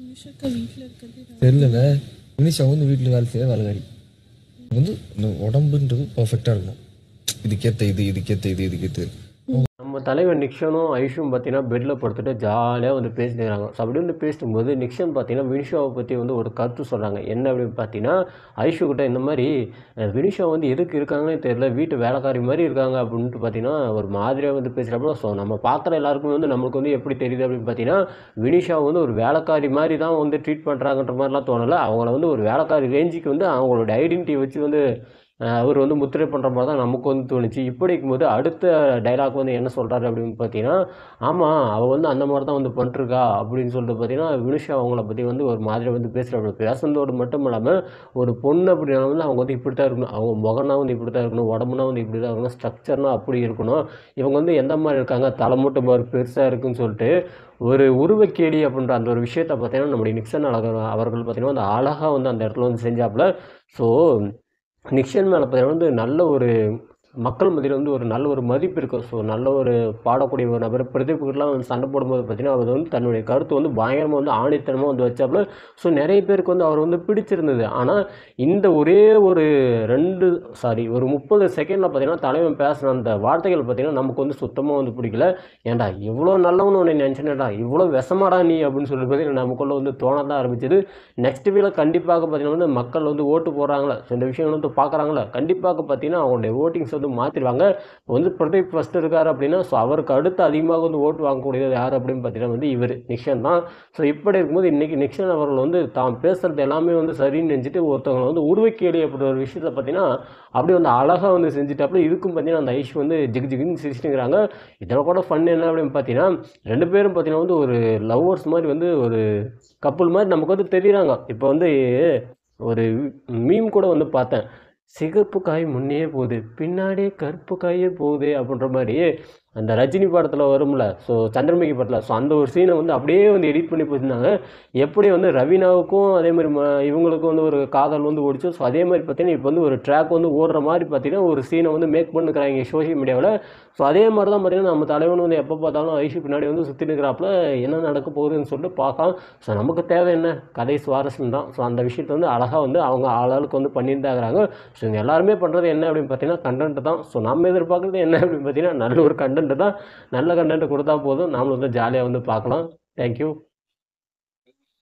நிமிஷக்கா வீட்டில் இருக்கிறது தெரியல வினிஷா வந்து வீட்டில் வேலை செய்ய வேலைக்காரி வந்து இந்த உடம்புன்றது பர்ஃபெக்டாக இருக்கணும் இதுக்கேற்ற இது இதுக்கேற்ற இது இதுக்கேற்ற இது நம்ம தலைவர் நிக்ஷனும் ஐஷும் பார்த்தீங்கன்னா பெட்டில் படுத்துட்டு ஜாலியாக வந்து பேசிட்டுருக்காங்க ஸோ அப்படி வந்து பேசும்போது நிக்ஷன் பார்த்தீங்கன்னா வினிஷாவை பற்றி வந்து ஒரு கருத்து சொல்கிறாங்க என்ன அப்படின்னு பார்த்தீங்கன்னா ஐஷு கிட்ட இந்த மாதிரி அஹ், வினிஷா வந்து எதுக்கு இருக்காங்கன்னே தெரியல வீட்டு வேலைக்காரி மாதிரி இருக்காங்க அப்படின்ட்டு பார்த்தீங்கன்னா ஒரு மாதிரியாக வந்து பேசுகிறப்ப ஸோ நம்ம பார்க்குற எல்லாருக்குமே வந்து நம்மளுக்கு வந்து எப்படி தெரியுது அப்படின்னு பார்த்தீங்கன்னா வினிஷா வந்து ஒரு வேலைக்காரி மாதிரி தான் வந்து ட்ரீட் பண்ணுறாங்கன்ற மாதிரிலாம் தோணலை அவங்கள வந்து ஒரு வேலைக்காரி ரேஞ்சுக்கு வந்து அவங்களோட ஐடென்டிட்டி வச்சு வந்து அஹ் அவர் வந்து முத்திரை பண்ணுற மாதிரி தான் நமக்கு வந்து தோணுச்சு இப்படி இருக்கும்போது அடுத்த டைலாக் வந்து என்ன சொல்கிறாரு அப்படின்னு பார்த்தீங்கன்னா ஆமாம் அவள் வந்து அந்த மாதிரி தான் வந்து பண்ணிருக்கா அப்படின்னு சொல்லிட்டு பார்த்தீங்கன்னா வினுஷா அவங்கள பற்றி வந்து ஒரு மாதிரி வந்து பேசுகிறப்ப பேசுனதோடு மட்டும் இல்லாமல் ஒரு பொண்ணு அப்படின்னா வந்து அவங்க வந்து இப்படி தான் இருக்கணும் அவங்க முகனா வந்து இப்படி தான் இருக்கணும் உடம்புனா வந்து இப்படி தான் இருக்கணும் ஸ்ட்ரக்சர்னா அப்படி இருக்கணும் இவங்க வந்து எந்த மாதிரி இருக்காங்க தலைமூட்டை மாதிரி பெருசாக இருக்குன்னு சொல்லிட்டு ஒரு உருவக்கேடி அப்படின்ற அந்த ஒரு விஷயத்தை பார்த்தீங்கன்னா நம்முடைய நிக்சன் அழகர் அவர்கள் பார்த்தீங்கன்னா அந்த அழகாக வந்து அந்த இடத்துல வந்து செஞ்சாப்புல ஸோ நிக்சன் மேலே பார்த்தீங்கன்னா வந்து நல்ல ஒரு மக்கள் மத்தியில் வந்து ஒரு நல்ல ஒரு மதிப்பு இருக்கும் ஸோ நல்ல ஒரு பாடக்கூடிய ஒரு நபர் பிரதீப்புக்கெல்லாம் வந்து சண்டை போடும்போது பார்த்தீங்கன்னா அவர் வந்து தன்னுடைய கருத்து வந்து பயங்கரமாக வந்து ஆணித்தனமாக வந்து வச்சாப்புல ஸோ நிறைய பேருக்கு வந்து அவர் வந்து பிடிச்சிருந்தது ஆனால் இந்த ஒரே ஒரு ரெண்டு சாரி ஒரு முப்பது செகண்டில் பார்த்தீங்கன்னா தலைவன் பேசின அந்த வார்த்தைகள் பார்த்தீங்கன்னா நமக்கு வந்து சுத்தமாக வந்து பிடிக்கல ஏன்டா இவ்வளோ நல்லவனு உன்னை நினச்சினடா இவ்வளோ விஷமாடா நீ அப்படின்னு சொல்லி பார்த்தீங்கன்னா நமக்குள்ளே வந்து தோண தான் ஆரம்பிச்சது நெக்ஸ்ட் வீல கண்டிப்பாக பார்த்தீங்கன்னா வந்து மக்கள் வந்து ஓட்டு போடுறாங்களா ஸோ இந்த விஷயங்கள் வந்து பார்க்குறாங்களா கண்டிப்பாக பார்த்தீங்கன்னா அவங்களுடைய ஓட்டிங்ஸ் வந்து மாற்றிடுவாங்க இப்போ வந்து பிரதீப் ஃபஸ்ட் இருக்கார் அப்படின்னா ஸோ அவருக்கு அடுத்து அதிகமாக வந்து ஓட்டு வாங்கக்கூடியது யார் அப்படின்னு பார்த்தீங்கன்னா வந்து இவர் நிக்ஷன் தான் ஸோ இப்படி இருக்கும்போது இன்றைக்கி நிக்ஷன் அவர்கள் வந்து தான் பேசுகிறது எல்லாமே வந்து சரின்னு நினச்சிட்டு ஒருத்தவங்களை வந்து உருவக்கேடி அப்படி ஒரு விஷயத்தை பார்த்தீங்கன்னா அப்படியே வந்து அழகாக வந்து செஞ்சுட்டாப்புல இதுக்கும் பார்த்தீங்கன்னா அந்த ஐஷ் வந்து ஜிகு ஜிகுன்னு சிரிச்சுங்கிறாங்க இதில் கூட ஃபன் என்ன அப்படின்னு பார்த்தீங்கன்னா ரெண்டு பேரும் பார்த்தீங்கன்னா வந்து ஒரு லவ்வர்ஸ் மாதிரி வந்து ஒரு கப்புள் மாதிரி நமக்கு வந்து தெரியுறாங்க இப்போ வந்து ஒரு மீம் கூட வந்து பார்த்தேன் சிகப்பு காய் முன்னே போகுது பின்னாடியே கருப்பு காயே போகுது அப்படின்ற மாதிரி அந்த ரஜினி படத்தில் வரும்ல ஸோ சந்திரமுகி படத்தில் ஸோ அந்த ஒரு சீனை வந்து அப்படியே வந்து எடிட் பண்ணி போயிருந்தாங்க எப்படி வந்து ரவீனாவுக்கும் அதே மாதிரி ம இவங்களுக்கும் வந்து ஒரு காதல் வந்து ஓடிச்சு ஸோ அதே மாதிரி பார்த்தீங்கன்னா இப்போ வந்து ஒரு ட்ராக் வந்து ஓடுற மாதிரி பார்த்தீங்கன்னா ஒரு சீனை வந்து மேக் பண்ணிக்கிறாங்க சோஷியல் மீடியாவில் ஸோ அதே மாதிரி தான் பார்த்தீங்கன்னா நம்ம தலைவன் வந்து எப்போ பார்த்தாலும் ஐஷு பின்னாடி வந்து சுற்றி நிற்கிறாப்புல என்ன நடக்க போகுதுன்னு சொல்லிட்டு பார்க்கலாம் ஸோ நமக்கு தேவை என்ன கதை சுவாரஸ்யம் தான் ஸோ அந்த விஷயத்தை வந்து அழகாக வந்து அவங்க ஆளாளுக்கு வந்து பண்ணிட்டு தான் இருக்கிறாங்க ஸோ இவங்க எல்லாருமே பண்ணுறது என்ன அப்படின்னு பார்த்தீங்கன்னா கண்டென்ட் தான் ஸோ நம்ம எதிர்பார்க்குறது என்ன அப்படின்னு பார்த்தீங்கன்னா நல்ல ஒரு கண்டென்ட் தான் நல்ல கண்டென்ட் கொடுத்தா போதும் நாமளும் வந்து ஜாலியாக வந்து பார்க்கலாம் தேங்க்யூ